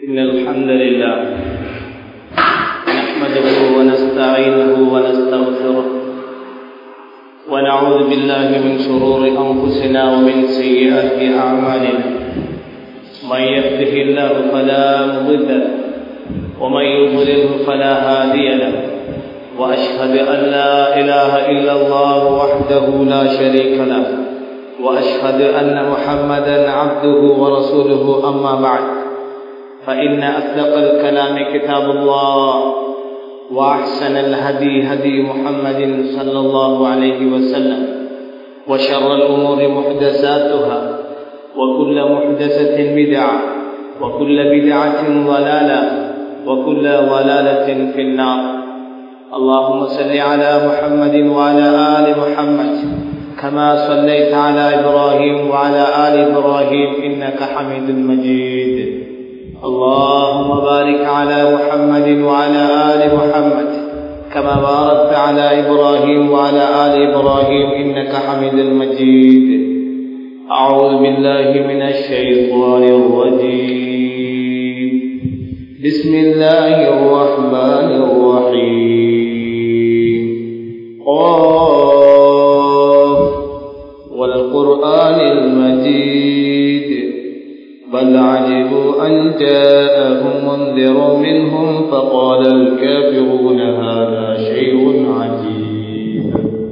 إن الحمد لله نحمده ونستعينه ونستغفره ونعوذ بالله من شرور أنفسنا ومن سيئات أعمالنا من يهده الله فلا مضل له ومن يضلله فلا هادي له وأشهد أن لا إله إلا الله وحده لا شريك له وأشهد أن محمدا عبده ورسوله أما بعد فإن أصدق الكلام كتاب الله وأحسن الهدي هدي محمد صلى الله عليه وسلم وشر الأمور محدثاتها وكل محدثة بدعة وكل بدعة ضلالة وكل ضلالة في النار اللهم صل على محمد وعلى آل محمد كما صليت على إبراهيم وعلى آل إبراهيم إنك حميد مجيد اللهم بارك على محمد وعلى آل محمد كما باركت على إبراهيم وعلى آل إبراهيم إنك حميد مجيد أعوذ بالله من الشيطان الرجيم بسم الله الرحمن الرحيم قاف والقرآن المجيد بل عجبوا أن جاءهم منذر منهم فقال الكافرون هذا شيء عجيب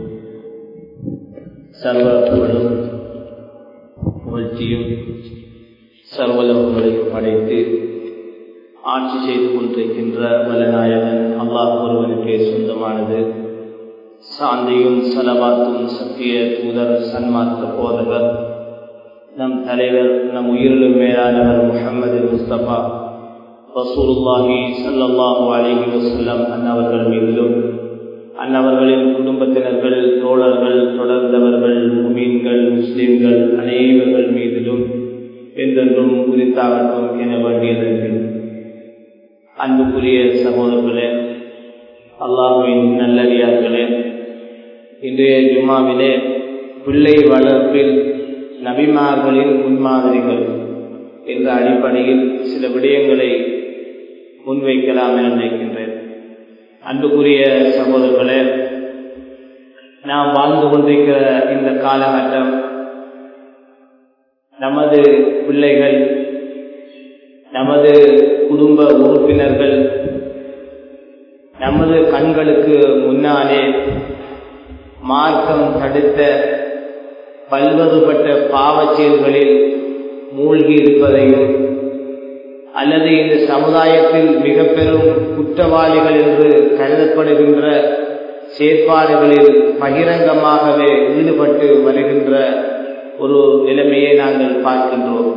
சர்வர்களும் புகழ்ச்சியும் சர்வலோகங்களையும் படைத்து ஆட்சி செய்து கொண்டிருக்கின்ற வல்லநாயகன் அல்லாஹ் ஒருவனுக்கே சொந்தமானது சாந்தியும் சலவாத்தும் சத்திய தூதர் சன்மார்க்க போதகர் நம் தலைவர் நம் உயிரிலும் மேலானவர் முகமது முஸ்தபா ரசூலுல்லாஹி சல்லாஹூ அலிஹி வசல்லம் அன்னவர்கள் மீதிலும் அன்னவர்களின் குடும்பத்தினர்கள் தோழர்கள் தொடர்ந்தவர்கள் மீன்கள் முஸ்லிம்கள் அனைவர்கள் மீதிலும் என்றென்றும் குறித்தாகட்டும் என வேண்டியதற்கு அன்புக்குரிய சகோதரர்களே அல்லாஹுவின் நல்லடியார்களே இன்றைய ஜும்மாவிலே பிள்ளை வளர்ப்பில் நபிமார்களின் முன்மாதிரிகள் என்ற அடிப்படையில் சில விடயங்களை முன்வைக்கலாம் என நினைக்கின்றேன் அன்புக்குரிய சகோதரர்களே நாம் வாழ்ந்து கொண்டிருக்கிற இந்த காலகட்டம் நமது பிள்ளைகள் நமது குடும்ப உறுப்பினர்கள் நமது கண்களுக்கு முன்னாலே மார்க்கம் தடுத்த பல்வேறுபட்ட பாவச் செயல்களில் மூழ்கி இருப்பதையும் அல்லது இந்த சமுதாயத்தில் மிக பெரும் குற்றவாளிகள் என்று கருதப்படுகின்ற செயற்பாடுகளில் பகிரங்கமாகவே ஈடுபட்டு வருகின்ற ஒரு நிலைமையை நாங்கள் பார்க்கின்றோம்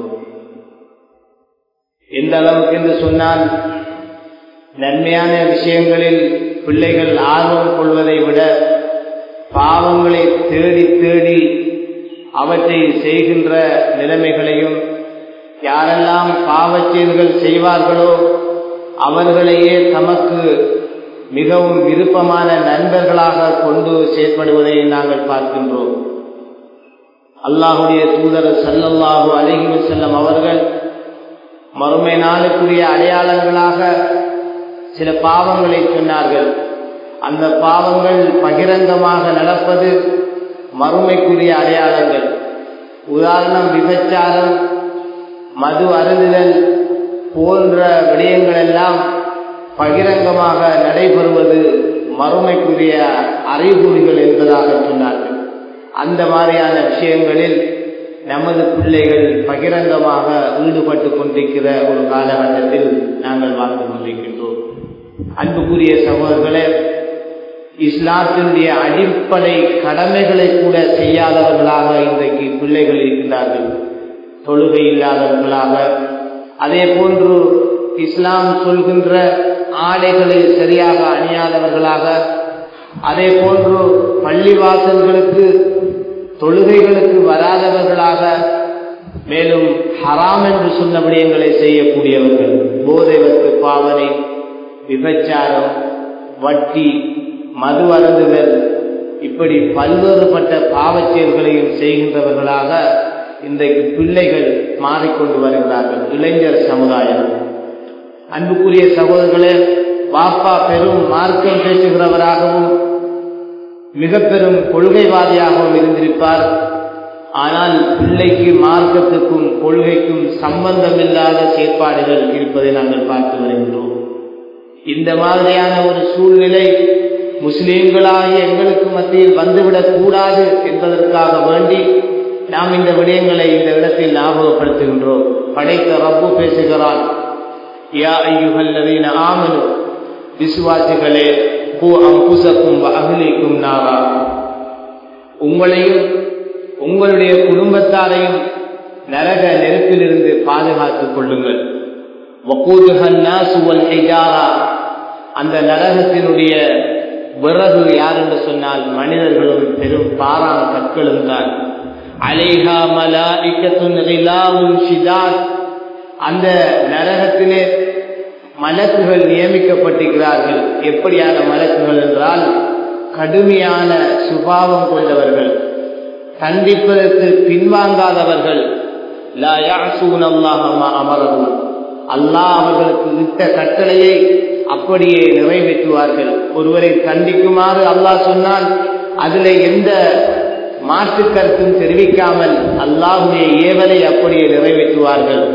எந்த அளவுக்கு என்று சொன்னால் நன்மையான விஷயங்களில் பிள்ளைகள் ஆர்வம் கொள்வதை விட பாவங்களை தேடி தேடி அவற்றை செய்கின்ற நிலைமைகளையும் யாரெல்லாம் பாவச்செயல்கள் செய்வார்களோ அவர்களையே தமக்கு மிகவும் விருப்பமான நண்பர்களாக கொண்டு செயற்படுவதை நாங்கள் பார்க்கின்றோம் அல்லாஹுடைய தூதர் சல்லல்லாஹு அலஹி செல்லம் அவர்கள் மறுமை நாளுக்குரிய அடையாளங்களாக சில பாவங்களை சொன்னார்கள் அந்த பாவங்கள் பகிரங்கமாக நடப்பது மறுமைக்குரிய அடையாளங்கள் உதாரணம் விபச்சாரம் மது அருந்துதல் போன்ற விடயங்கள் எல்லாம் பகிரங்கமாக நடைபெறுவது மறுமைக்குரிய அறிகுறிகள் என்பதாக சொன்னார்கள் அந்த மாதிரியான விஷயங்களில் நமது பிள்ளைகள் பகிரங்கமாக ஈடுபட்டு கொண்டிருக்கிற ஒரு காலகட்டத்தில் நாங்கள் வாழ்ந்து கொண்டிருக்கின்றோம் அன்புக்குரிய சகோதரர்களே இஸ்லாத்தினுடைய அடிப்படை கடமைகளை கூட செய்யாதவர்களாக இன்றைக்கு பிள்ளைகள் இருக்கின்றார்கள் தொழுகை இல்லாதவர்களாக அதே போன்று இஸ்லாம் சொல்கின்ற ஆடைகளை சரியாக அணியாதவர்களாக அதே போன்று பள்ளிவாசல்களுக்கு தொழுகைகளுக்கு வராதவர்களாக மேலும் ஹராம் என்று சொன்ன விடயங்களை செய்யக்கூடியவர்கள் போதைவத்து பாவனை விபச்சாரம் வட்டி மது அருந்துதல் இப்படி பல்வேறுபட்ட பாவச் செயல்களையும் செய்கின்றவர்களாக இன்றைக்கு பிள்ளைகள் மாறிக்கொண்டு வருகிறார்கள் இளைஞர் சமுதாயம் அன்புக்குரிய சகோதரர்களே பாப்பா பெரும் மார்க்கம் பேசுகிறவராகவும் மிக பெரும் கொள்கைவாதியாகவும் இருந்திருப்பார் ஆனால் பிள்ளைக்கு மார்க்கத்துக்கும் கொள்கைக்கும் சம்பந்தமில்லாத செயற்பாடுகள் இருப்பதை நாங்கள் பார்த்து வருகின்றோம் இந்த மாதிரியான ஒரு சூழ்நிலை முஸ்லீம்களாகிய எங்களுக்கு மத்தியில் வந்துவிடக் கூடாது என்பதற்காக வேண்டி நாம் இந்த விடயங்களை இந்த இடத்தில் ஞாபகப்படுத்துகின்றோம் படைத்த ரப்பு பேசுகிறான் யா ஐயுகல்லதீன ஆமனு விசுவாசிகளே பூ அம்புசக்கும் அகலிக்கும் நாரா உங்களையும் உங்களுடைய குடும்பத்தாரையும் நரக நெருப்பிலிருந்து பாதுகாத்துக் கொள்ளுங்கள் அந்த நரகத்தினுடைய விறகு யார் என்று சொன்னால் மனிதர்களும் பெரும் பாராம் கற்களும் தான் அலைஹா மலா அந்த நரகத்திலே மலக்குகள் நியமிக்கப்பட்டிருக்கிறார்கள் எப்படியான மலக்குகள் என்றால் கடுமையான சுபாவம் கொண்டவர்கள் கண்டிப்பதற்கு பின்வாங்காதவர்கள் அமரவும் அல்லாஹ் அவர்களுக்கு இட்ட கட்டளையை அப்படியே நிறைவேற்றுவார்கள் ஒருவரை கண்டிக்குமாறு அல்லாஹ் சொன்னால் அதுல எந்த மாற்று கருத்தும் தெரிவிக்காமல் அல்லாஹுடைய ஏவலை அப்படியே நிறைவேற்றுவார்கள்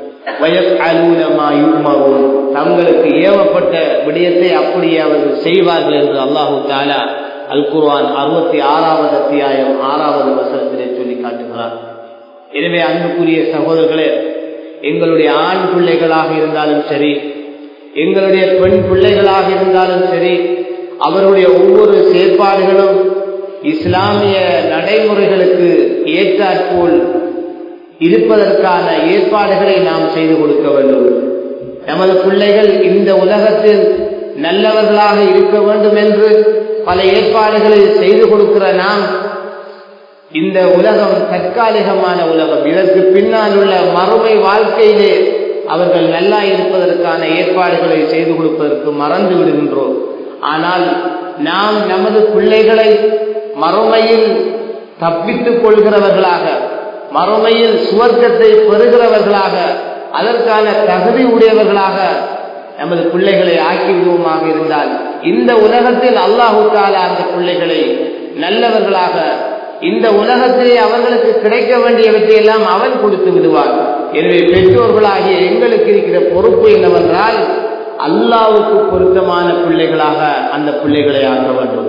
தங்களுக்கு ஏவப்பட்ட விடயத்தை அப்படியே அவர்கள் செய்வார்கள் என்று அல்லாஹு தாலா அல் குர்வான் அறுபத்தி ஆறாவது அத்தியாயம் ஆறாவது வசனத்திலே சொல்லி காட்டுகிறார் எனவே அன்புக்குரிய சகோதரர்களே எங்களுடைய ஆண் பிள்ளைகளாக இருந்தாலும் சரி எங்களுடைய பெண் பிள்ளைகளாக இருந்தாலும் சரி அவருடைய ஒவ்வொரு செயற்பாடுகளும் இஸ்லாமிய நடைமுறைகளுக்கு ஏற்றாற்போல் இருப்பதற்கான ஏற்பாடுகளை நாம் செய்து கொடுக்க வேண்டும் நமது பிள்ளைகள் இந்த உலகத்தில் நல்லவர்களாக இருக்க வேண்டும் என்று பல ஏற்பாடுகளை செய்து கொடுக்கிற நாம் இந்த உலகம் தற்காலிகமான உலகம் இதற்கு பின்னால் உள்ள மறுமை வாழ்க்கையிலே அவர்கள் நல்லா இருப்பதற்கான ஏற்பாடுகளை செய்து கொடுப்பதற்கு மறந்து விடுகின்றோம் ஆனால் நாம் நமது பிள்ளைகளை மறுமையில் தப்பித்துக் கொள்கிறவர்களாக மறுமையில் சுவர்க்கத்தை பெறுகிறவர்களாக அதற்கான தகுதி உடையவர்களாக நமது பிள்ளைகளை ஆக்கிவிடுவோமாக இருந்தால் இந்த உலகத்தில் அல்லாஹுக்கால அந்த பிள்ளைகளை நல்லவர்களாக இந்த உலகத்திலே அவர்களுக்கு கிடைக்க வேண்டியவற்றை எல்லாம் அவன் கொடுத்து விடுவார் எனவே பெற்றோர்களாகிய எங்களுக்கு இருக்கிற பொறுப்பு என்னவென்றால் அல்லாவுக்கு பொருத்தமான பிள்ளைகளாக அந்த பிள்ளைகளை ஆக்க வேண்டும்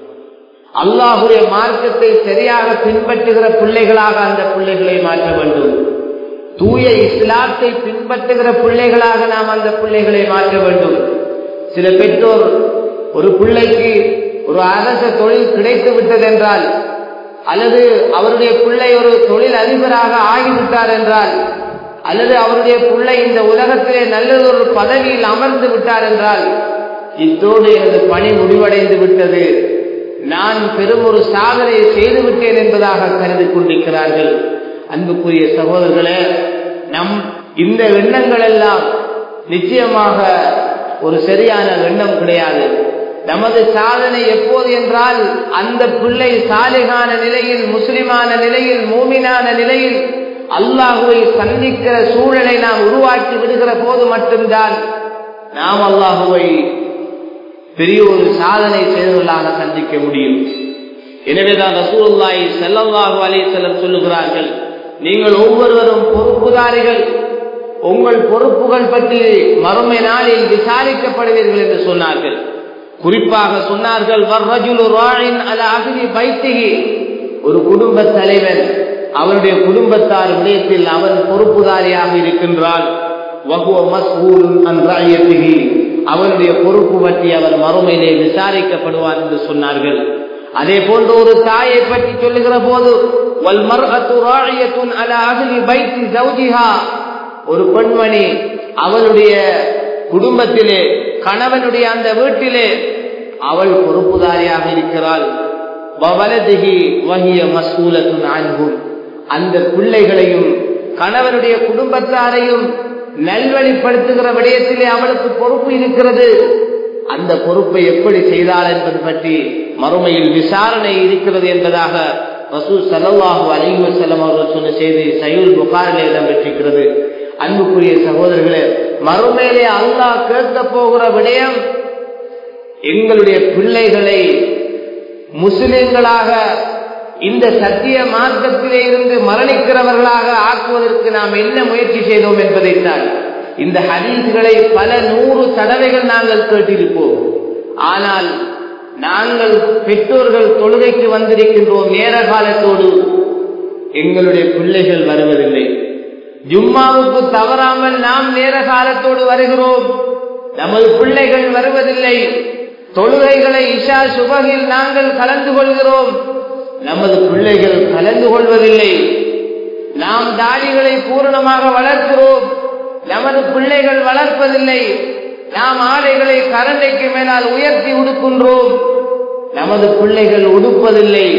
அல்லாஹுடைய மார்க்கத்தை சரியாக பின்பற்றுகிற பிள்ளைகளாக அந்த பிள்ளைகளை மாற்ற வேண்டும் தூய இஸ்லாத்தை பின்பற்றுகிற பிள்ளைகளாக நாம் அந்த பிள்ளைகளை மாற்ற வேண்டும் சில பெற்றோர் ஒரு பிள்ளைக்கு ஒரு அரச தொழில் கிடைத்து விட்டதென்றால் அல்லது அவருடைய பிள்ளை ஒரு தொழில் அதிபராக ஆகிவிட்டார் என்றால் அல்லது அவருடைய பிள்ளை இந்த உலகத்திலே நல்லதொரு பதவியில் அமர்ந்து விட்டார் என்றால் இத்தோடு எனது பணி முடிவடைந்து விட்டது நான் பெரும் ஒரு சாதனை செய்து விட்டேன் என்பதாக கருதி கொண்டிருக்கிறார்கள் அன்புக்குரிய சகோதரர்களே நம் இந்த எண்ணங்கள் எல்லாம் நிச்சயமாக ஒரு சரியான எண்ணம் கிடையாது நமது சாதனை எப்போது என்றால் அந்த பிள்ளை சாலிகான நிலையில் முஸ்லிமான நிலையில் மூமினான நிலையில் அல்லாஹுவை சந்திக்கிற சூழலை நாம் உருவாக்கி விடுகிற போது மட்டும்தான் நாம் அல்லாஹுவை பெரிய ஒரு சாதனை செய்தவர்களாக சந்திக்க முடியும் எனவேதான் ரசூலுல்லாஹி ஸல்லல்லாஹு அலைஹி வஸல்லம் சொல்லுகிறார்கள் நீங்கள் ஒவ்வொருவரும் பொறுப்புதாரிகள் உங்கள் பொறுப்புகள் பற்றி மறுமை நாளில் விசாரிக்கப்படுவீர்கள் என்று சொன்னார்கள் குறிப்பாக சொன்னார்கள் ஒரு குடும்ப தலைவன் அவருடைய குடும்பத்தார் விடயத்தில் அவன் பொறுப்புதாரியாக இருக்கின்றான் அவனுடைய பொறுப்பு பற்றி அவர் மறுமையிலே விசாரிக்கப்படுவார் என்று சொன்னார்கள் அதே போன்ற ஒரு தாயை பற்றி சொல்லுகிற போது ஒரு பெண்மணி அவளுடைய குடும்பத்திலே கணவனுடைய அந்த வீட்டிலே அவள் பொறுப்புதாரியாக இருக்கிறாள் அந்த பிள்ளைகளையும் கணவனுடைய குடும்பத்தாரையும் நல்வழிப்படுத்துகிற விடயத்திலே அவளுக்கு பொறுப்பு இருக்கிறது அந்த பொறுப்பை எப்படி செய்தாள் என்பது பற்றி மறுமையில் விசாரணை இருக்கிறது என்பதாக ரசூல் சல்லாஹூ அலிவசல்லம் அவர்கள் சொன்ன செய்தி சயூல் புகாரிலே இடம்பெற்றிருக்கிறது அன்புக்குரிய சகோதரர்களே மறுமையிலே அல்லாஹ் கேட்க போகிற விடயம் எங்களுடைய பிள்ளைகளை முஸ்லிம்களாக இந்த சத்திய மார்க்கத்திலே இருந்து மரணிக்கிறவர்களாக ஆக்குவதற்கு நாம் என்ன முயற்சி செய்தோம் என்பதைத்தான் இந்த ஹதீஸ்களை பல நூறு தடவைகள் நாங்கள் கேட்டிருப்போம் ஆனால் நாங்கள் பெற்றோர்கள் தொழுகைக்கு வந்திருக்கின்றோம் நேர காலத்தோடு எங்களுடைய பிள்ளைகள் வருவதில்லை ஜும்மாவுக்கு தவறாமல் நாம் நேர காலத்தோடு வருகிறோம் நமது பிள்ளைகள் வருவதில்லை தொழுகைகளை இஷா சுபகில் நாங்கள் கலந்து கொள்கிறோம் நமது பிள்ளைகள் கலந்து கொள்வதில்லை நாம் தாடிகளை பூரணமாக வளர்க்கிறோம் நமது பிள்ளைகள் வளர்ப்பதில்லை நாம் ஆடைகளை கரண்டைக்கு மேலால் உயர்த்தி உடுக்கின்றோம் நமது பிள்ளைகள் உடுப்பதில்லை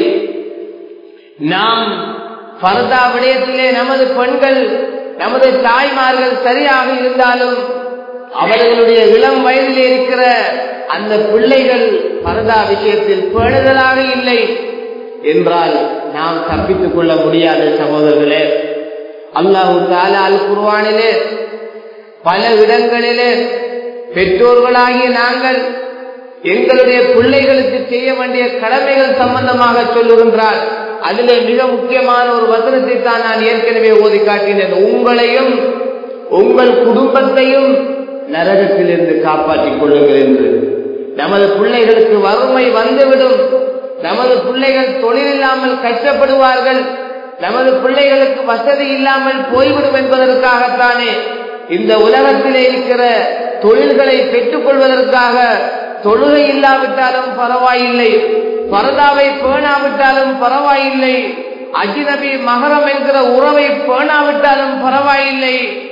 நாம் பரதா விடயத்திலே நமது பெண்கள் நமது தாய்மார்கள் சரியாக இருந்தாலும் அவர்களுடைய இளம் வயதில் இருக்கிற அந்த பிள்ளைகள் பரதா விஷயத்தில் பேணுதலாக இல்லை என்றால் நாம் தப்பித்துக் கொள்ள முடியாத சகோதரர்களே அல்லாஹு தாலா அல் குர்வானிலே பல இடங்களிலே பெற்றோர்களாகிய நாங்கள் எங்களுடைய பிள்ளைகளுக்கு செய்ய வேண்டிய கடமைகள் சம்பந்தமாக சொல்லுகின்றார் அதிலே மிக முக்கியமான ஒரு வசனத்தை தான் நான் ஏற்கனவே ஓதி காட்டினேன் உங்களையும் உங்கள் குடும்பத்தையும் நரகத்திலிருந்து காப்பாற்றிக் கொள்ளுங்கள் என்று நமது பிள்ளைகளுக்கு வறுமை வந்துவிடும் நமது பிள்ளைகள் தொழில் இல்லாமல் கஷ்டப்படுவார்கள் நமது பிள்ளைகளுக்கு வசதி இல்லாமல் போய்விடும் என்பதற்காகத்தானே இந்த உலகத்திலே இருக்கிற தொழில்களை பெற்றுக் கொள்வதற்காக தொழுகை இல்லாவிட்டாலும் பரவாயில்லை பரதாவை பேணாவிட்டாலும் பரவாயில்லை அஜினபி மகரம் என்கிற உறவை பேணாவிட்டாலும் பரவாயில்லை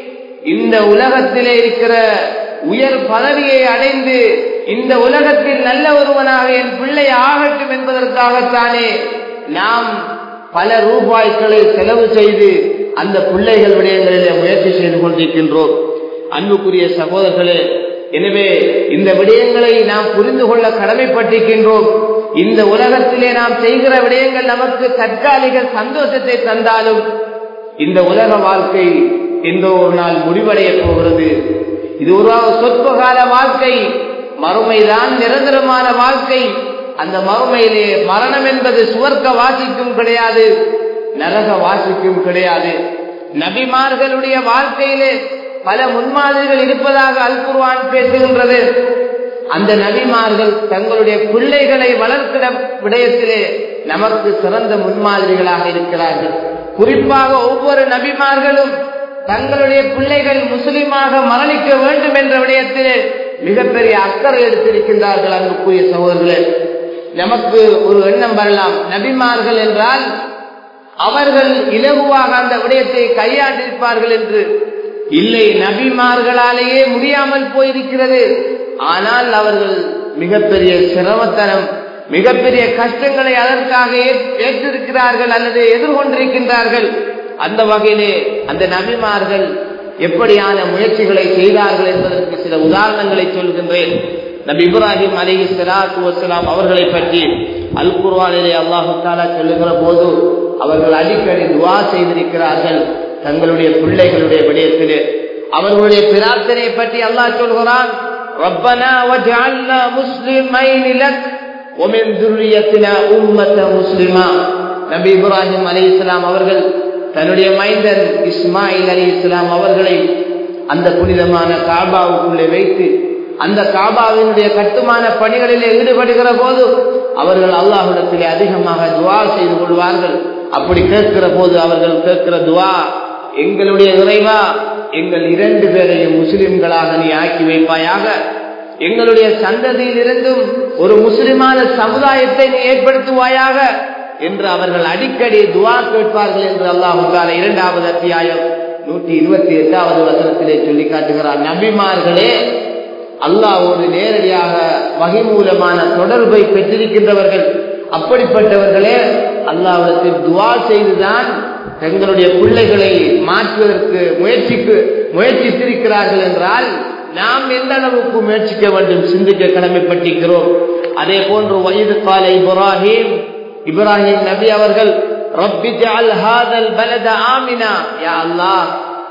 இந்த உலகத்திலே இருக்கிற உயர் பதவியை அடைந்து இந்த உலகத்தில் நல்ல ஒருவனாக என் பிள்ளை ஆகட்டும் என்பதற்காகத்தானே நாம் பல ரூபாய்களை செலவு செய்து அந்த பிள்ளைகள் விடயங்களிலே முயற்சி செய்து கொண்டிருக்கின்றோம் அன்புக்குரிய சகோதரர்களே எனவே இந்த விடயங்களை நாம் புரிந்து கொள்ள கடமைப்பட்டிருக்கின்றோம் இந்த உலகத்திலே நாம் செய்கிற விடயங்கள் நமக்கு தற்காலிக சந்தோஷத்தை தந்தாலும் இந்த உலக வாழ்க்கை எந்த ஒரு நாள் முடிவடைய போகிறது இது ஒரு சொற்பகால வாழ்க்கை மறுமைதான் நிரந்தரமான வாழ்க்கை அந்த மறுமையிலே மரணம் என்பது சுவர்க்க வாசிக்கும் கிடையாது நரக வாசிக்கும் கிடையாது நபிமார்களுடைய வாழ்க்கையிலே பல முன்மாதிரிகள் இருப்பதாக அல் குர்வான் பேசுகின்றது அந்த நபிமார்கள் தங்களுடைய பிள்ளைகளை வளர்க்கிற விடயத்திலே நமக்கு சிறந்த முன்மாதிரிகளாக இருக்கிறார்கள் குறிப்பாக ஒவ்வொரு நபிமார்களும் தங்களுடைய பிள்ளைகள் முஸ்லிமாக மரணிக்க வேண்டும் என்ற விடயத்திலே மிகப்பெரிய அக்கறை எடுத்திருக்கின்றார்கள் அன்புக்குரிய சகோதரர்களே நமக்கு ஒரு எண்ணம் வரலாம் நபிமார்கள் என்றால் அவர்கள் இலகுவாக அந்த விடயத்தை கையாண்டிருப்பார்கள் என்று இல்லை நபிமார்களாலேயே முடியாமல் போயிருக்கிறது ஆனால் அவர்கள் மிகப்பெரிய சிரமத்தனம் மிகப்பெரிய கஷ்டங்களை அதற்காக ஏற்றிருக்கிறார்கள் அல்லது எதிர்கொண்டிருக்கின்றார்கள் அந்த வகையிலே அந்த நபிமார்கள் எப்படியான முயற்சிகளை செய்தார்கள் என்பதற்கு சில உதாரணங்களை சொல்கின்றேன் நபி இப்ராஹிம் அலி சலாத்து வசலாம் அவர்களை பற்றி அல் குர்வானிலே அல்லாஹு தாலா சொல்லுகிற போது அவர்கள் அடிக்கடி துவா செய்திருக்கிறார்கள் தங்களுடைய பிள்ளைகளுடைய விடயத்திலே அவர்களுடைய பிரார்த்தனை பற்றி அல்லாஹ் சொல்கிறான் ربنا وجعلنا مسلمين لك ومن ذريتنا أمة مسلمة நபி இப்ராஹிம் அலி இஸ்லாம் அவர்கள் தன்னுடைய மைந்தன் இஸ்மாயில் அலி இஸ்லாம் அவர்களை அந்த புனிதமான காபாவுக்குள்ளே வைத்து அந்த காபாவினுடைய கட்டுமான பணிகளிலே ஈடுபடுகிற போது அவர்கள் அல்லாஹிடத்திலே அதிகமாக துவா செய்து கொள்வார்கள் அப்படி கேட்கிற போது அவர்கள் கேட்கிற துவா எங்களுடைய இறைவா எங்கள் இரண்டு பேரையும் முஸ்லிம்களாக நீ ஆக்கி வைப்பாயாக எங்களுடைய சந்ததியில் இருந்தும் ஒரு முஸ்லிமான சமுதாயத்தை நீ ஏற்படுத்துவாயாக என்று அவர்கள் அடிக்கடி துவா கேட்பார்கள் என்று அல்லாஹால இரண்டாவது அத்தியாயம் நூற்றி இருபத்தி எட்டாவது வசனத்திலே சொல்லி காட்டுகிறார் நபிமார்களே அல்லாவோடு நேரடியாக வகை மூலமான தொடர்பை பெற்றிருக்கின்றவர்கள் அப்படிப்பட்டவர்களே அல்லாவிடத்தில் துவா செய்துதான் தங்களுடைய பிள்ளைகளை மாற்றுவதற்கு முயற்சிக்கு முயற்சித்திருக்கிறார்கள் என்றால் நாம் எந்த அளவுக்கு முயற்சிக்க வேண்டும் சிந்திக்க கடமைப்பட்டிருக்கிறோம் அதே போன்று வயது கால இப்ராஹிம் இப்ராஹிம் நபி அவர்கள் ரப்பி ஜஅல் ஹாதல் பலத ஆமினா யா அல்லாஹ்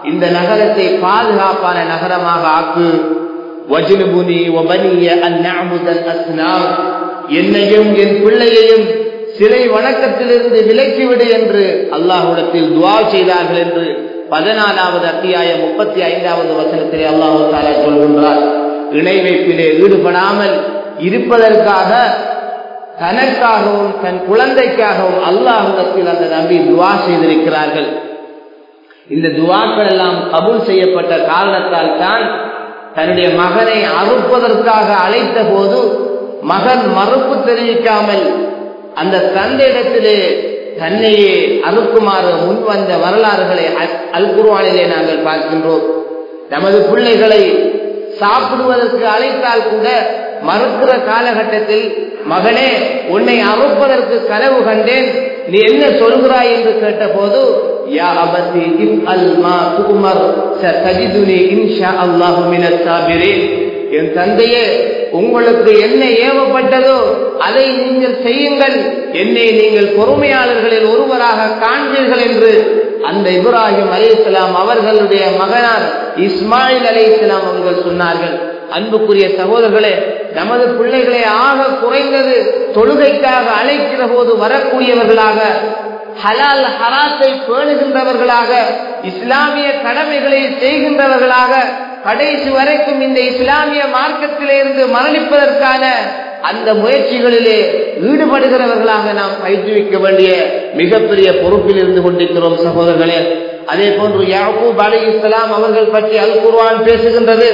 இந்த நகரத்தை பாதுகாப்பான நகரமாக ஆக்கு வஜ்னுபுனி வபனிய அந்நஅபுதல் அஸ்னாம் என்னையும் என் பிள்ளையையும் சிலை வணக்கத்திலிருந்து விலக்கிவிடு என்று அல்லாஹ்விடத்தில் துவா செய்தார்கள் என்று பதினாலாவது அத்தியாயம் முப்பத்தி ஐந்தாவது வசனத்திலே அல்லாஹு தாலா சொல்கின்றார் இணை வைப்பிலே ஈடுபடாமல் இருப்பதற்காக தனக்காகவும் தன் குழந்தைக்காகவும் அல்லாஹுடத்தில் அந்த நபி துவா செய்திருக்கிறார்கள் இந்த துவாக்கள் எல்லாம் கபூல் செய்யப்பட்ட காரணத்தால் தான் தன்னுடைய மகனை அறுப்பதற்காக அழைத்த போது மகன் மறுப்பு தெரிவிக்காமல் அந்த தந்தையிடத்திலே தன்னையே அறுக்குமாறு முன்வந்த வரலாறுகளை அல் குர்வானிலே நாங்கள் பார்க்கின்றோம் நமது பிள்ளைகளை சாப்பிடுவதற்கு அழைத்தால் கூட மறுக்கிற காலகட்டத்தில் மகனே உன்னை அறுப்பதற்கு கனவு கண்டேன் நீ என்ன சொல்கிறாய் என்று கேட்டபோது யா அபதி இப் அல் மா துமர் சதஜிதுனி இன்ஷா அல்லாஹு மினஸ் சாபிரீன் என் தந்தையே உங்களுக்கு என்ன ஏவப்பட்டதோ அதை நீங்கள் செய்யுங்கள் என்னை நீங்கள் பொறுமையாளர்களில் ஒருவராக காண்பீர்கள் என்று அந்த இப்ராஹிம் அலி இஸ்லாம் அவர்களுடைய மகனார் இஸ்மாயில் அலி இஸ்லாம் அவர்கள் சொன்னார்கள் அன்புக்குரிய சகோதரர்களே நமது பிள்ளைகளை ஆக குறைந்தது தொழுகைக்காக அழைக்கிற போது வரக்கூடியவர்களாக ஹலால் ஹராத்தை பேணுகின்றவர்களாக இஸ்லாமிய கடமைகளை செய்கின்றவர்களாக கடைசி வரைக்கும் இந்த இஸ்லாமிய மார்க்கத்திலிருந்து மரணிப்பதற்கான அந்த முயற்சிகளிலே ஈடுபடுகிறவர்களாக நாம் பயிற்றுவிக்க வேண்டிய மிகப்பெரிய பொறுப்பில் இருந்து கொண்டிருக்கிறோம் சகோதரர்களே அதே போன்று யாக்கூப் அலி இஸ்லாம் அவர்கள் பற்றி அல் குர்வான் பேசுகின்றது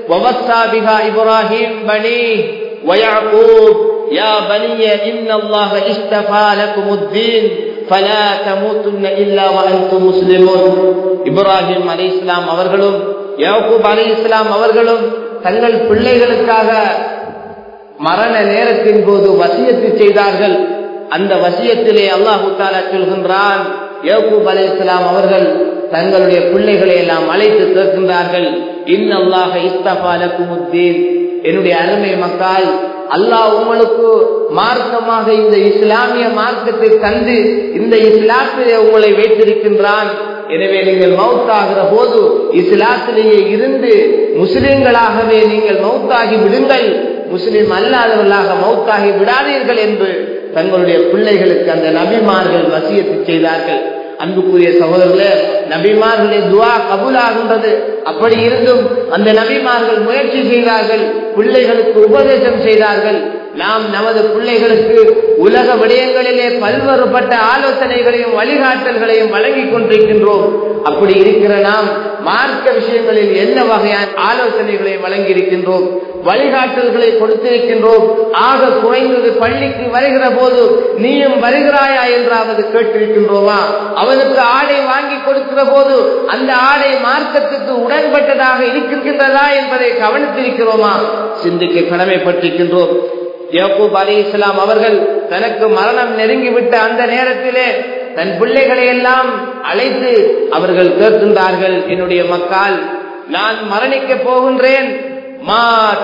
இப்ராஹிம் பனி ويعقوب يا بني إن الله اشتفى لكم الدين فلا تموتن إلا وأنتم مسلمون இப்ராஹிம் அலி இஸ்லாம் அவர்களும் யாக்கூப் அலி இஸ்லாம் அவர்களும் தங்கள் பிள்ளைகளுக்காக மரண நேரத்தின் போது வசியத்து செய்தார்கள் அந்த வசியத்திலே அல்லாஹு தாலா சொல்கின்றான் யாக்கூப் அலி இஸ்லாம் அவர்கள் தங்களுடைய பிள்ளைகளை எல்லாம் அழைத்து கேட்கின்றார்கள் இன்னல்லாக இஸ்தபாலக்குமுத்தீன் என்னுடைய அருமை மக்கள் அல்லாஹ் உங்களுக்கு மார்க்கமாக இந்த இஸ்லாமிய மார்க்கத்தை தந்து இந்த இஸ்லாத்திலே உங்களை வைத்திருக்கின்றான் எனவே நீங்கள் மவுத்தாகிற போது இஸ்லாத்திலேயே இருந்து முஸ்லிம்களாகவே நீங்கள் மவுத்தாகி விடுங்கள் முஸ்லிம் அல்லாதவர்களாக மவுத்தாகி விடாதீர்கள் என்று தங்களுடைய பிள்ளைகளுக்கு அந்த நபிமார்கள் வசியத்து செய்தார்கள் அன்புக்குரிய சகோதரர்களே நபிமார்களின் துவா கபூலாகின்றது அப்படி இருந்தும் அந்த நபிமார்கள் முயற்சி செய்தார்கள் பிள்ளைகளுக்கு உபதேசம் செய்தார்கள் நாம் நமது பிள்ளைகளுக்கு உலக விடயங்களிலே பல்வேறுபட்ட ஆலோசனைகளையும் வழிகாட்டல்களையும் வழங்கி கொண்டிருக்கின்றோம் அப்படி இருக்கிற நாம் மார்க்க விஷயங்களில் என்ன வகையான ஆலோசனைகளை வழங்கி இருக்கின்றோம் வழிகாட்டல்களை கொடுத்திருக்கின்றோம் ஆக குறைந்தது பள்ளிக்கு வருகிற போது நீயும் வருகிறாயா என்றாவது கேட்டிருக்கின்றோமா அவனுக்கு ஆடை வாங்கி கொடுக்கிற போது அந்த ஆடை மார்க்கத்துக்கு உடன்பட்டதாக இருக்கின்றதா என்பதை கவனித்திருக்கிறோமா சிந்திக்க கடமைப்பட்டிருக்கின்றோம் யாக்கூப் அலி இஸ்லாம் அவர்கள் தனக்கு மரணம் நெருங்கிவிட்ட அந்த நேரத்திலே தன் பிள்ளைகளை எல்லாம் அழைத்து அவர்கள் கேட்கின்றார்கள் என்னுடைய மக்கள் நான் மரணிக்க போகின்றேன் மா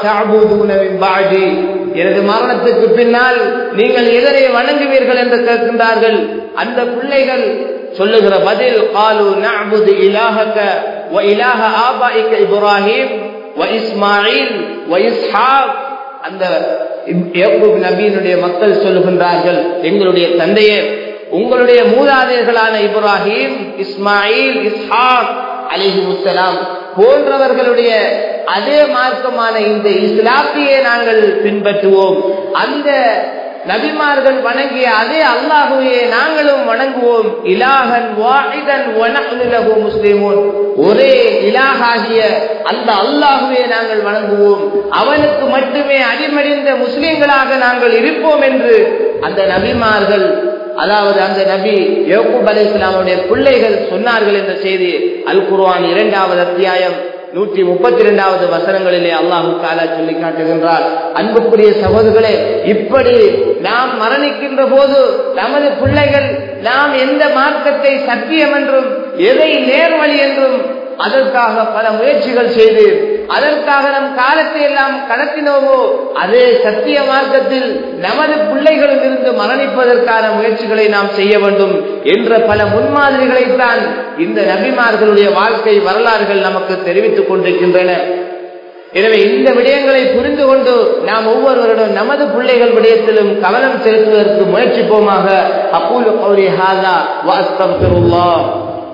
பாடி எனது மரணத்துக்கு பின்னால் நீங்கள் எதனை வணங்குவீர்கள் என்று கேட்கின்றார்கள் அந்த பிள்ளைகள் சொல்லுகிற பதில் காலு நஅபுது இலாஹக வ இலாஹ ஆபாயிக இப்ராஹிம் வ இஸ்மாயில் வ இஸ்ஹாக் அந்த யாக்கூப் நபியினுடைய மக்கள் சொல்லுகின்றார்கள் எங்களுடைய தந்தையே உங்களுடைய மூதாதையர்களான இப்ராஹிம் இஸ்மாயில் இஸ்ஹாக் அலிஹி முசலாம் போன்றவர்களுடைய அதே மார்க்கமான இந்த இஸ்லாத்தையே நாங்கள் பின்பற்றுவோம் அந்த நபிமார்கள் வணங்கிய அதே அல்லாஹுவே நாங்களும் வணங்குவோம் இலாகன் வாஹிதன் வனஹ்னுலஹு முஸ்லிமூன் ஒரே இலாகாகிய அந்த அல்லாஹுவே நாங்கள் வணங்குவோம் அவனுக்கு மட்டுமே அடிமடிந்த முஸ்லிம்களாக நாங்கள் இருப்போம் என்று அந்த நபிமார்கள் அதாவது அந்த நபி யோகுப் அலி இஸ்லாமுடைய பிள்ளைகள் சொன்னார்கள் என்ற செய்தி அல் குர்ஆன் இரண்டாவது அத்தியாயம் நூற்றி முப்பத்தி இரண்டாவது வசனங்களிலே அல்லாஹு தாலா சொல்லி காட்டுகின்றார் அன்புக்குரிய சகோதரர்களே இப்படி நாம் மரணிக்கின்ற போது நமது பிள்ளைகள் நாம் எந்த மார்க்கத்தை சத்தியம் என்றும் எதை நேர்வழி என்றும் அதற்காக பல முயற்சிகள் செய்து அதற்காக நம் காலத்தை எல்லாம் கடத்தினோமோ அதே சத்திய மார்க்கத்தில் நமது பிள்ளைகளும் இருந்து மரணிப்பதற்கான முயற்சிகளை நாம் செய்ய வேண்டும் என்ற பல முன்மாதிரிகளைத்தான் இந்த நபிமார்களுடைய வாழ்க்கை வரலாறுகள் நமக்கு தெரிவித்துக் கொண்டிருக்கின்றன எனவே இந்த விடயங்களை புரிந்து கொண்டு நாம் ஒவ்வொருவரிடம் நமது பிள்ளைகள் விடயத்திலும் கவனம் செலுத்துவதற்கு முயற்சிப்போமாக அப்பூல் கௌரி ஹாதா வாஸ்தபிருல்லாஹ்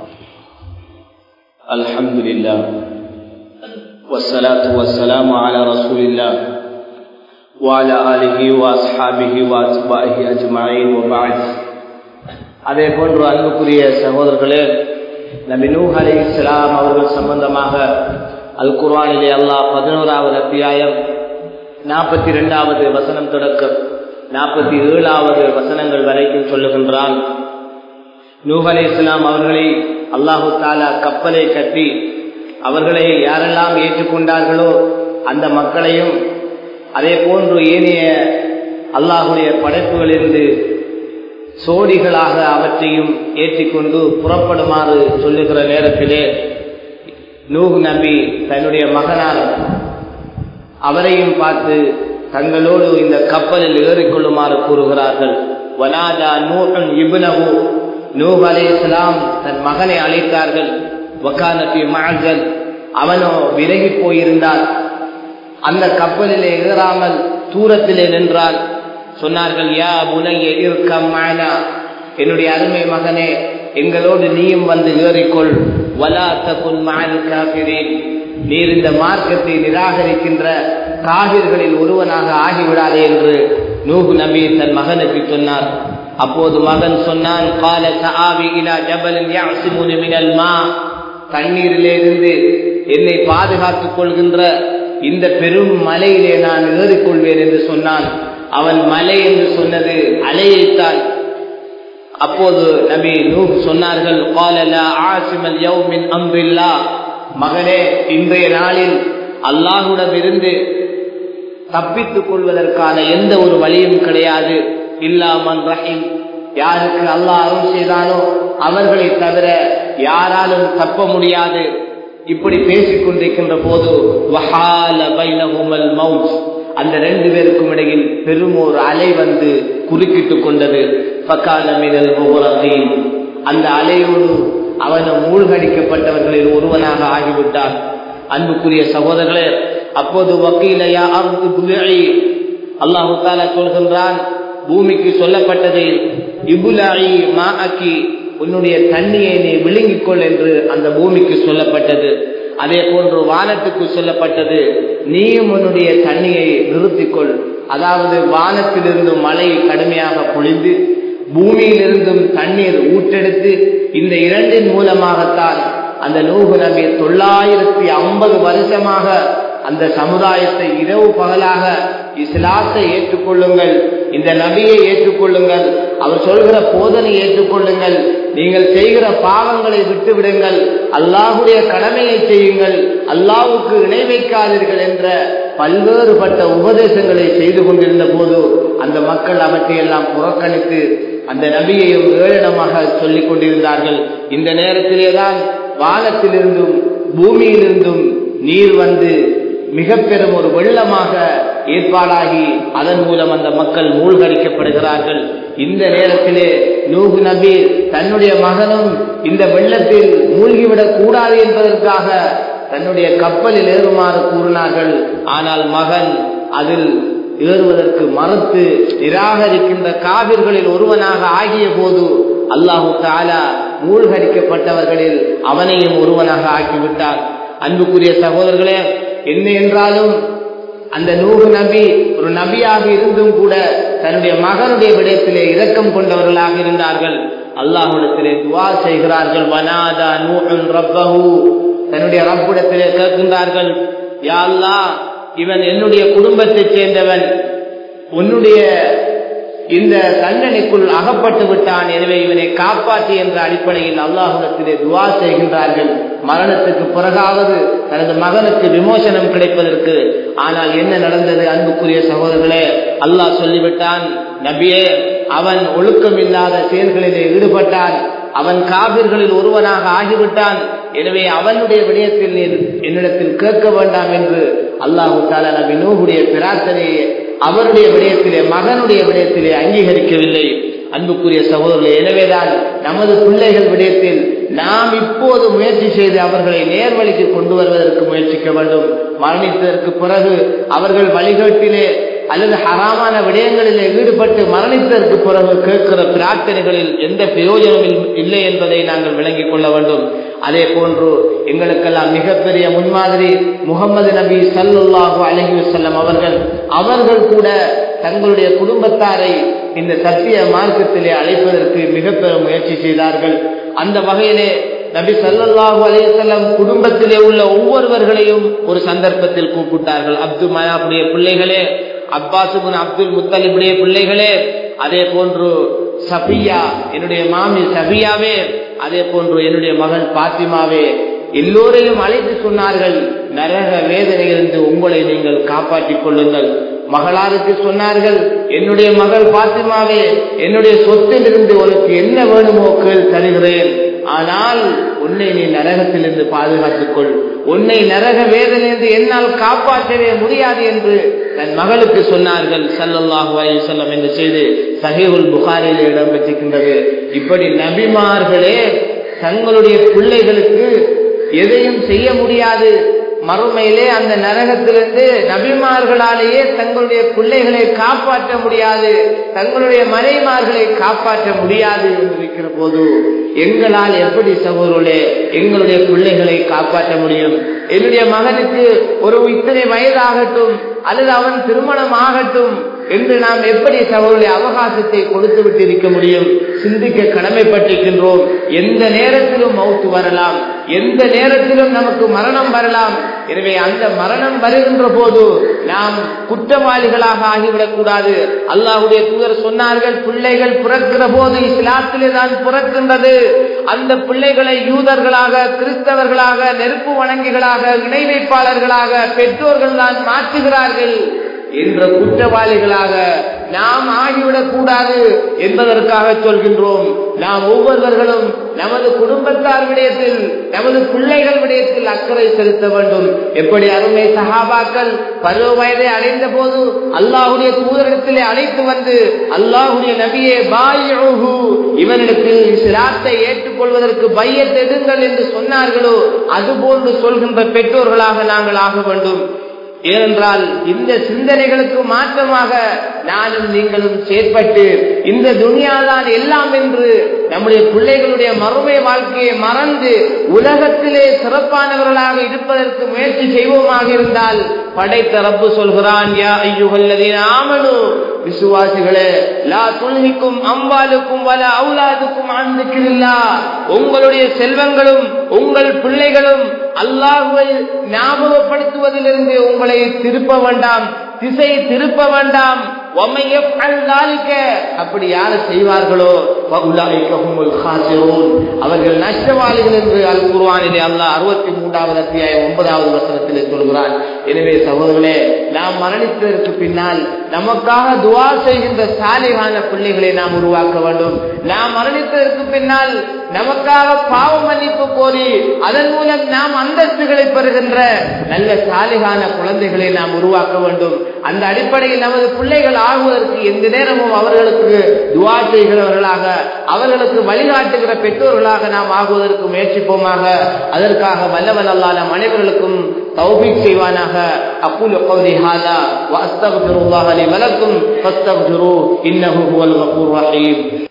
الحمد لله والصلاة والسلام على رسول الله وعلى آله وأصحابه وأتباعه أجمعين وبعد அதே போன்று அன்புக்குரிய சகோதரர்களே நபி நூஹ் அலி இஸ்லாம் அவர்கள் சம்பந்தமாக அல் குர்ஆனிலே அல்லாஹ் பதினோராவது அத்தியாயம் நாற்பத்தி இரண்டாவது வசனம் தொடக்கம் நாற்பத்தி ஏழாவது வசனங்கள் வரைக்கும் சொல்லுகின்றான் நூஹ் அலி இஸ்லாம் அவர்களை அல்லாஹு தாலா கப்பலை கட்டி அவர்களை யாரெல்லாம் ஏற்றுக்கொண்டார்களோ அந்த மக்களையும் அதே போன்று ஏனைய அல்லாஹுடைய படைப்புகளிலிருந்து சோடிகளாக அவற்றையும் ஏற்றிக்கொண்டு புறப்படுமாறு சொல்லுகிற நேரத்திலே நூஹ் நபி தன்னுடைய மகனார் அவரையும் பார்த்து தங்களோடு இந்த கப்பலில் ஏறிக்கொள்ளுமாறு கூறுகிறார்கள் வனாதா நூஹன் இபுனஹு நூஹ் அலி இஸ்லாம் தன் மகனை அழைத்தார்கள் வக்கானபி மகன் அவனோ விலகி போயிருந்தான் அந்த கப்பலிலே ஏறாமல் தூரத்திலே நின்றான் சொன்னார்கள் யா புனைய இருக்கம் என்னுடைய அருமை மகனே எங்களோடு நீயும் வந்து ஏறிக்கொள் வலா தகுன் மகன் காபிரேன் நீர் இந்த மார்க்கத்தை நிராகரிக்கின்ற காவிர்களில் ஒருவனாக ஆகிவிடாதே என்று நூகு நபி தன் மகனுக்கு சொன்னார் அப்போது மகன் சொன்னான் கால சஆவி இலா ஜபலின் யாசிமுனி மினல் மா தண்ணீரிலே இருந்து என்னை பாதுகாத்துக் கொள்கின்ற இந்த பெரும் மலையிலே நான் ஏறிக்கொள்வேன் என்று சொன்னான் அவன் மலை என்று சொன்னது அலையைத்தான் அப்போது நபி நூஹ் சொன்னார்கள் மகனே இன்றைய நாளில் அல்லாஹுடமிருந்து தப்பித்துக் கொள்வதற்கான எந்த ஒரு வழியும் கிடையாது இல்லாமன் ரஹீம் யாருக்கு அல்லாஹ் அருள் செய்தானோ அவர்களை தவிர யாராலும் தப்ப முடியாது இப்படி பேசிக் கொண்டிருக்கின்ற போது அந்த ரெண்டு பேருக்கும் இடையில் பெரும் ஒரு அலை வந்து குறுக்கிட்டுக் கொண்டது அந்த அலையோடு அவனும் மூழ்கடிக்கப்பட்டவர்களில் ஒருவனாக ஆகிவிட்டான் அன்புக்குரிய சகோதரர்களே அப்போது வக்கீலையா அல்லாஹு தாலா சொல்கின்றான் பூமிக்கு சொல்லப்பட்டது இபுலாயி மா அக்கி உன்னுடைய தண்ணியை நீ விழுங்கிக் கொள் என்று அந்த பூமிக்கு சொல்லப்பட்டது அதே போன்று வானத்துக்கு சொல்லப்பட்டது நீயும் உன்னுடைய தண்ணியை நிறுத்திக்கொள் அதாவது வானத்திலிருந்தும் மழை கடுமையாக பொழிந்து பூமியிலிருந்தும் தண்ணீர் ஊற்றெடுத்து இந்த இரண்டின் மூலமாகத்தான் அந்த நூகு நபி தொள்ளாயிரத்தி ஐம்பது வருஷமாக அந்த சமுதாயத்தை இரவு பகலாக இஸ்லாத்தை ஏற்றுக்கொள்ளுங்கள் இந்த நபியை ஏற்றுக்கொள்ளுங்கள் அவர் சொல்கிற போதனை ஏற்றுக்கொள்ளுங்கள் நீங்கள் செய்கிற பாவங்களை விட்டுவிடுங்கள் அல்லாஹுடைய கடமையை செய்யுங்கள் அல்லாவுக்கு இணை வைக்காதீர்கள் என்ற பல்வேறுபட்ட உபதேசங்களை செய்து கொண்டிருந்த போது அந்த மக்கள் அவற்றையெல்லாம் புறக்கணித்து அந்த நபியையும் ஏளனமாக சொல்லிக் கொண்டிருந்தார்கள் இந்த நேரத்திலேதான் வானத்திலிருந்தும் பூமியிலிருந்தும் நீர் வந்து மிக பெரும் ஒரு வெள்ளமாக ஏற்பாடாகி அதன் மூலம் அந்த மக்கள் மூழ்கடிக்கப்படுகிறார்கள் இந்த நேரத்திலே நூகு நபி தன்னுடைய மகனும் இந்த வெள்ளத்தில் மூழ்கிவிடக் கூடாது என்பதற்காக தன்னுடைய கப்பலில் ஏறுமாறு கூறினார்கள் ஆனால் மகன் அதில் ஏறுவதற்கு மறுத்து நிராகரிக்கின்ற காவிர்களில் ஒருவனாக ஆகிய போது அல்லாஹு தாலா மூழ்கடிக்கப்பட்டவர்களில் அவனையும் ஒருவனாக ஆக்கிவிட்டார் அன்புக்குரிய சகோதரர்களே என்ன என்றாலும் அந்த நூறு நபி ஒரு நபியாக இருந்தும் கூட தன்னுடைய மகனுடைய விடயத்திலே இரக்கம் கொண்டவர்களாக இருந்தார்கள் அல்லாஹுடத்திலே துவா செய்கிறார்கள் வனாதா நூஹன் ரப்பஹு தன்னுடைய ரப்பிடத்திலே கேட்கின்றார்கள் யா அல்லாஹ் இவன் என்னுடைய குடும்பத்தைச் சேர்ந்தவன் உன்னுடைய இந்த தண்டனைக்குள் அகப்பட்டு விட்டான் எனவே இவனை காப்பாற்றி என்ற அடிப்படையில் அல்லாஹுடத்திலே துவா செய்கின்றார்கள் மரணத்துக்கு பிறகாவது தனது மகனுக்கு விமோசனம் கிடைப்பதற்கு ஆனால் என்ன நடந்தது அன்புக்குரிய சகோதரர்களே அல்லாஹ் சொல்லிவிட்டான் நபியே அவன் ஒழுக்கம் இல்லாத செயல்களிலே ஈடுபட்டான் அவன் காவிர்களில் ஒருவனாக ஆகிவிட்டான் எனவே அவனுடைய விடயத்தில் நீர் என்னிடத்தில் கேட்க வேண்டாம் என்று அல்லாஹு தாலா நபி நூகுடைய பிரார்த்தனையை அவருடைய விடயத்திலே மகனுடைய விடயத்திலே அங்கீகரிக்கவில்லை அன்புக்குரிய சகோதரர்களே எனவேதான் நமது பிள்ளைகள் விடயத்தில் நாம் இப்போது முயற்சி செய்து அவர்களை நேர்வழிக்கு கொண்டு வருவதற்கு முயற்சிக்க வேண்டும் மரணித்ததற்கு பிறகு அவர்கள் வழிகாட்டிலே அல்லது ஹராமான விடயங்களிலே ஈடுபட்டு மரணித்ததற்கு பிறகு கேட்கிற பிரார்த்தனைகளில் எந்த பிரயோஜனமும் இல்லை என்பதை நாங்கள் விளங்கிக் கொள்ள வேண்டும் அதே போன்று எங்களுக்கெல்லாம் மிகப்பெரிய முன்மாதிரி முகமது நபி சல்லுல்லாஹு அலஹி வல்லம் அவர்கள் அவர்கள் கூட தங்களுடைய குடும்பத்தாரை இந்த சத்திய மார்க்கத்திலே அழைப்பதற்கு மிக பெரும் முயற்சி செய்தார்கள் அந்த வகையிலே நபி சல்லாஹூ அலையம் குடும்பத்திலே உள்ள ஒவ்வொருவர்களையும் ஒரு சந்தர்ப்பத்தில் கூப்பிட்டார்கள் அப்துல் மயாபுடைய பிள்ளைகளே அப்பாசுபின் அப்துல் முத்தலிபுடைய பிள்ளைகளே அதே போன்று சபியா என்னுடைய மாமி சபியாவே அதே போன்று என்னுடைய மகன் பாத்திமாவே எல்லோரையும் அழைத்து சொன்னார்கள் நரக வேதனையிலிருந்து உங்களை நீங்கள் காப்பாற்றிக் கொள்ளுங்கள் மகளாருக்கு சொன்னார்கள் என்னுடைய மகள் பாத்திமாவே என்னுடைய சொத்திலிருந்து உனக்கு என்ன வேணுமோ கேள் தருகிறேன் ஆனால் உன்னை நீ நரகத்திலிருந்து பாதுகாத்துக் கொள் உன்னை நரக வேதனையிலிருந்து என்னால் காப்பாற்றவே முடியாது என்று தன் மகளுக்கு சொன்னார்கள் சல்லல்லாஹு அலிசல்லம் என்று செய்து சஹீவுல் புகாரில் இடம்பெற்றிருக்கின்றது இப்படி நபிமார்களே தங்களுடைய பிள்ளைகளுக்கு எதையும் செய்ய முடியாது மறுமையிலே அந்த நரகத்திலிருந்து நபிமார்களாலேயே தங்களுடைய பிள்ளைகளை காப்பாற்ற முடியாது தங்களுடைய மனைமார்களை காப்பாற்ற முடியாது என்று இருக்கிற போது எங்களால் எப்படி சகோதரர்களே எங்களுடைய பிள்ளைகளை காப்பாற்ற முடியும் என்னுடைய மகனுக்கு ஒரு இத்தனை வயதாகட்டும் அல்லது அவன் திருமணம் ஆகட்டும் என்று நாம் எப்படி சகோதரி அவகாசத்தை கொடுத்து விட்டு இருக்க முடியும் சிந்திக்க கடமைப்பட்டிருக்கின்றோம் எந்த நேரத்திலும் மவுத்து வரலாம் எந்த நேரத்திலும் நமக்கு மரணம் வரலாம் எனவே அந்த மரணம் வருகின்ற போது நாம் குற்றவாளிகளாக ஆகிவிடக் கூடாது அல்லாஹுடைய தூதர் சொன்னார்கள் பிள்ளைகள் பிறக்கிற போது இஸ்லாத்திலே தான் பிறக்கின்றது அந்த பிள்ளைகளை யூதர்களாக கிறிஸ்தவர்களாக நெருப்பு வணங்கிகளாக இணை வைப்பாளர்களாக பெற்றோர்கள் தான் மாற்றுகிறார்கள் என்ற குற்றவாளிகளாக நாம் ஆகிவிடக் கூடாது என்பதற்காக சொல்கின்றோம் நாம் ஒவ்வொருவர்களும் நமது குடும்பத்தார் விடயத்தில் நமது பிள்ளைகள் விடயத்தில் அக்கறை செலுத்த வேண்டும் எப்படி அருமை சகாபாக்கள் பருவ வயதை அடைந்த போது அல்லாஹுடைய தூதரிடத்திலே அழைத்து வந்து அல்லாஹுடைய நபியே பாயூஹு இவனிடத்தில் சிராத்தை ஏற்றுக்கொள்வதற்கு பையத் எடுங்கள் என்று சொன்னார்களோ அதுபோன்று சொல்கின்ற பெற்றோர்களாக நாங்கள் ஆக வேண்டும் ஏனென்றால் இந்த சிந்தனைகளுக்கு மாற்றமாக நானும் நீங்களும் செயற்பட்டு இந்த துனியாதான் எல்லாம் என்று நம்முடைய பிள்ளைகளுடைய மறுமை வாழ்க்கையை மறந்து உலகத்திலே சிறப்பானவர்களாக இருப்பதற்கு முயற்சி செய்வோமாக இருந்தால் படைத்த ரப்பு சொல்கிறான் யா ஐயுகல்லதீன ஆமனு விசுவாசிகளே லா துல்ஹிக்கும் அம்பாலுக்கும் வல அவுலாதுக்கும் ஆண்டுக்கில்லா உங்களுடைய செல்வங்களும் உங்கள் பிள்ளைகளும் அல்லாஹுவை ஞாபகப்படுத்துவதிலிருந்து உங்களை திருப்ப வேண்டாம் திசை திருப்ப வேண்டாம் அப்படி யாரு செய்வார்களோ அவர்கள் நஷ்டவாளிகள் என்று அல் குர்வானிலே அல்ல அறுபத்தி மூன்றாவது அத்தியாயம் ஒன்பதாவது வசனத்திலே சொல்கிறான் எனவே சகோதரர்களே நாம் மரணித்ததற்கு பின்னால் நமக்காக துவா செய்கின்ற சாலைகான பிள்ளைகளை நாம் உருவாக்க வேண்டும் நாம் மரணித்ததற்கு பின்னால் நமக்காக பாவ மன்னிப்பு கோரி அதன் மூலம் நாம் அந்தஸ்துகளை பெறுகின்ற நல்ல சாலைகான குழந்தைகளை நாம் உருவாக்க வேண்டும் அந்த அடிப்படையில் நமது பிள்ளைகள் ஆகுவதற்கு எந்த நேரமும் அவர்களுக்கு துவா செய்கிறவர்களாக அவர்களுக்கு வழிகாட்டுகிற பெற்றோர்களாக நாம் ஆகுவதற்கு முயற்சிப்போமாக அதற்காக வல்லவன் அல்லா நம் அனைவர்களுக்கும் தௌபிக் செய்வானாக அப்புல் قولي هذا واستغفر الله لي ولكم فاستغفروه انه هو الغفور الرحيم